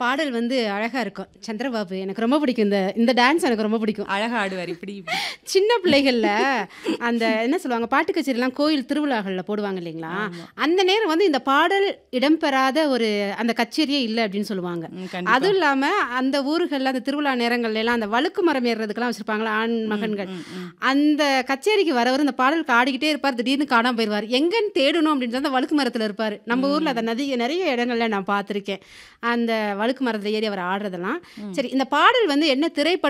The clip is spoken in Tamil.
பாடல் வந்து அழகா இருக்கும் சந்திரபாபு எனக்கு ரொம்ப பிடிக்கும் இந்த இந்த டான்ஸ் எனக்கு ரொம்ப பிடிக்கும் அழகா ஆடுவார் இப்படி இப்படி. சின்ன பிள்ளைகள்ல அந்த என்ன சொல்லுவாங்க பாட்டு கச்சேரிலாம் கோயில் திருவிழாக்கள்ல போடுவாங்க இல்லைங்களா அந்த நேரம் வந்து இந்த பாடல் இடம்பெறாத ஒரு அந்த கச்சேரியே இல்லை அப்படின்னு சொல்லுவாங்க ம், கண்டிப்பா. அதுவும் இல்லாம அந்த ஊர்கள்ல அந்த திருவிழா நேரங்கள்ல எல்லாம் அந்த வழுக்கு மரம் ஏறுறதுக்கெல்லாம் வச்சிருப்பாங்களா ஆண் மகன்கள் ம், ம். அந்த கச்சேரிக்கு வரவர் இந்த பாடலுக்கு ஆடிக்கிட்டே இருப்பார் திடீர்னு காணாம போயிடுவார் எங்கன்னு தேடணும் அப்படின்னு அந்த வழுக்கு மரத்துல இருப்பார் நம்ம ஊர்ல அந்த நதி நிறைய இடங்கள்ல நான் பார்த்திருக்கேன் அந்த வழுக்கு மரத்துல ஏறி அவர் ஆடுறதெல்லாம் சரி இந்த பாடல் வந்து என்ன திரைப்படம்